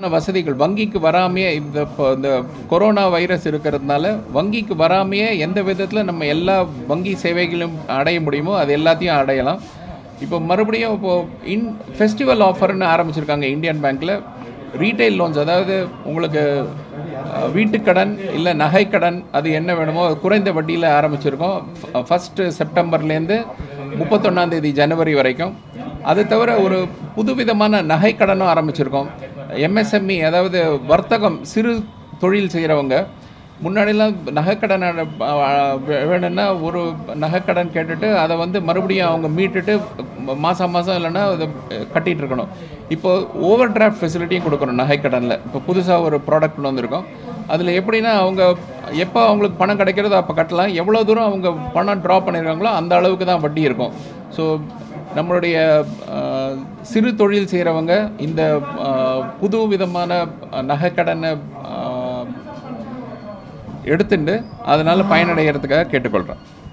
வசதிகள் வங்கிக்கு வராமையே இந்த இப்போ இந்த கொரோனா வைரஸ் இருக்கிறதுனால வங்கிக்கு வராமையே எந்த விதத்தில் நம்ம எல்லா வங்கி சேவைகளும் அடைய முடியுமோ அது எல்லாத்தையும் அடையலாம் இப்போ மறுபடியும் இப்போது இன் ஃபெஸ்டிவல் ஆஃபர்னு ஆரம்பிச்சிருக்காங்க இந்தியன் பேங்க்கில் ரீட்டைல் லோன்ஸ் அதாவது உங்களுக்கு அஹ், வீட்டுக்கடன் இல்லை நகைக்கடன் அது என்ன வேணுமோ அது குறைந்த வட்டியில் ஆரம்பிச்சிருக்கோம் ஃபஸ்ட்டு செப்டம்பர்லேருந்து முப்பத்தொன்னாந்தேதி ஜனவரி வரைக்கும் அது தவிர ஒரு புதுவிதமான நகைக்கடனும் ஆரம்பிச்சிருக்கோம் எம்எஸ்எம்இ அதாவது வர்த்தகம் சிறு தொழில் செய்கிறவங்க முன்னாடிலாம் நகைக்கடன் அஹ், வே- வேணும்னா ஒரு நகைக்கடன் கேட்டுட்டு அதை வந்து மறுபடியும் அவங்க மீட்டுட்டு மாதம் மாதம் இல்லைன்னா அதை கட்டிகிட்டு இருக்கணும் இப்போ ஓவர் டிராஃப்ட் ஃபெசிலிட்டியும் கொடுக்கணும் நகைக்கடனில் இப்போ புதுசாக ஒரு ப்ராடக்ட் கொண்டு வந்திருக்கோம் அதில் எப்படின்னா அவங்க எப்போ அவங்களுக்கு பணம் கிடைக்கிறதோ அப்போ கட்டலாம் எவ்வளோ தூரம் அவங்க பணம் ட்ரா பண்ணியிருக்காங்களோ அந்த அளவுக்கு தான் வட்டி இருக்கும் ஸோ நம்மளுடைய அஹ், சிறு தொழில் செய்கிறவங்க இந்த அஹ், புது விதமான நகைக்கடனை அஹ், எடுத்துட்டு அதனால் பயனடைகிறதுக்காக கேட்டுக்கொள்கிறேன்